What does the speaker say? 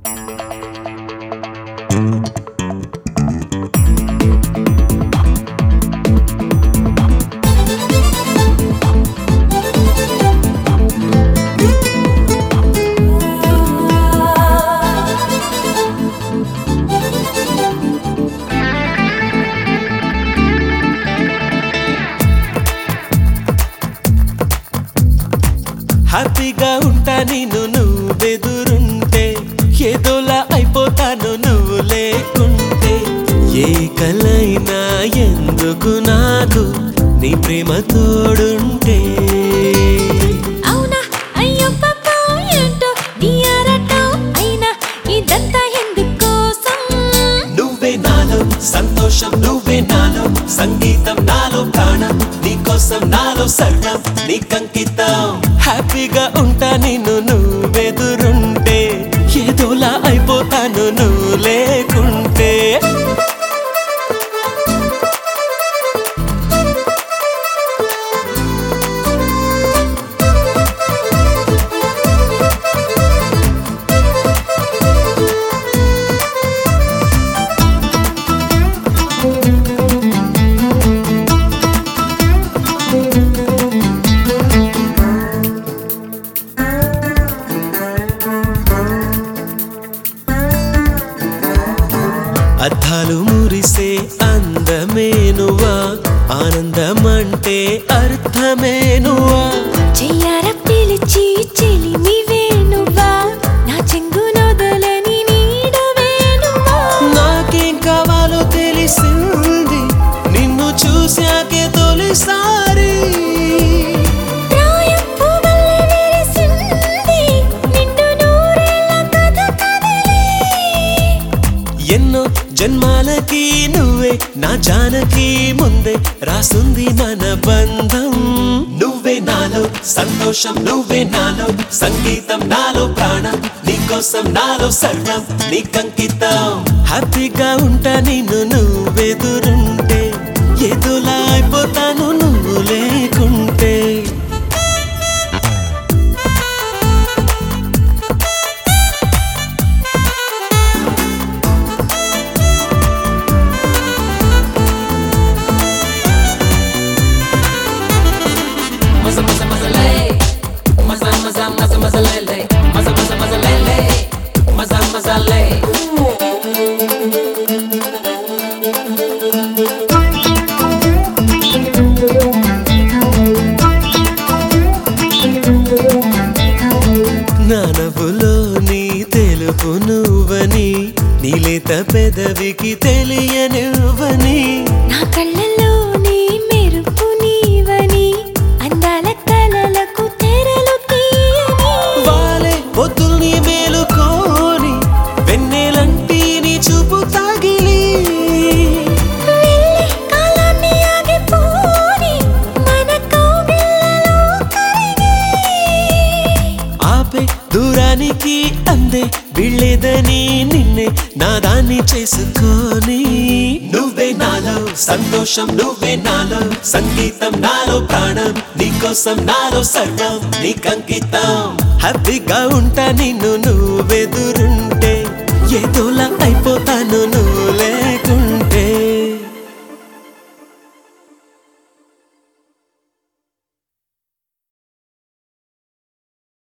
హ్యాపీగా ఉంటా నేను నువ్వెదురుంటే ఏదోలా అయిపోతాను నువ్వు లేకుంటే ఏ కలైనా ఎందుకు నాకు నీ ప్రేమ తోడుంటే అవునా అయ్యో పాపా ఏంటో నీ ఆరాటం అయినా ఇదంతా ఎందుకోసం నువ్వే నాలో సంతోషం నువ్వే నాలో సంగీతం నాలో ప్రాణం నీకోసం నాలో సర్వం నీకంకితం హ్యాపీగా ఉంటా నేను నువ్వెదురుంటే ఏదోలా అయిపోతాను నువ్వు లేకుంటే అద్దాలు మురిసే అందమే నువ్వా ఆనందమంటే అర్థమే నువ్వా చెయ్యార పిలిచి చెలిమివే నువ్వా నా చెంగు నొదలని నీడవే నువ్వా నాకేం కావాలో తెలిసింది నిన్ను చూశాకే తొలిసారి ప్రాయం పువ్వల్లే విరిసింది నిండు నూరేళ్ల కథ కదిలే ఎన్నో జన్మాలకి నువ్వే నా జానకి ముందే రాసుంది మన బంధం నువ్వే నాలో సంతోషం నువ్వే నాలో సంగీతం నాలో ప్రాణం నీకోసం నాలో సర్వం నీకంకితం హ్యాపీగా ఉంటా నిన్ను నువ్వెదురుంటే ఎదులా అయిపోతాను నువ్వు లేకుంటే Maza maza maza lay, maza maza maza maza lay lay, maza maza maza lay lay, maza maza lay. నా నవ్వులో నీ తెలుపు నువ్వని నీలేత పెదవికి తెలియనివ్వని నా కళ్ళలో నీ మెరుపు నీవని అందాల కలలకు తెరలు తీయని వాలే పొద్దుల్ని మేలుకోని వెన్నెలంటి నీ చూపు తాగిలి వెళ్ళే కాలాన్ని ఆగిపోని మన కౌగిళ్ళలో కరిగి ఆపే దూరానికి అందే వీళ్ళేదని నిన్నే నాదాన్ని చేసుకొని నువ్వే నాలో సంతోషం నువ్వే నాలో సంగీతం నాలో ప్రాణం నీకోసం నాలో సర్వం నీకంకితం హ్యాపీగా ఉంటా నిన్ను నువ్వెదురుంటే ఏదోలా అయిపోతాను నువ్వు లేకుండా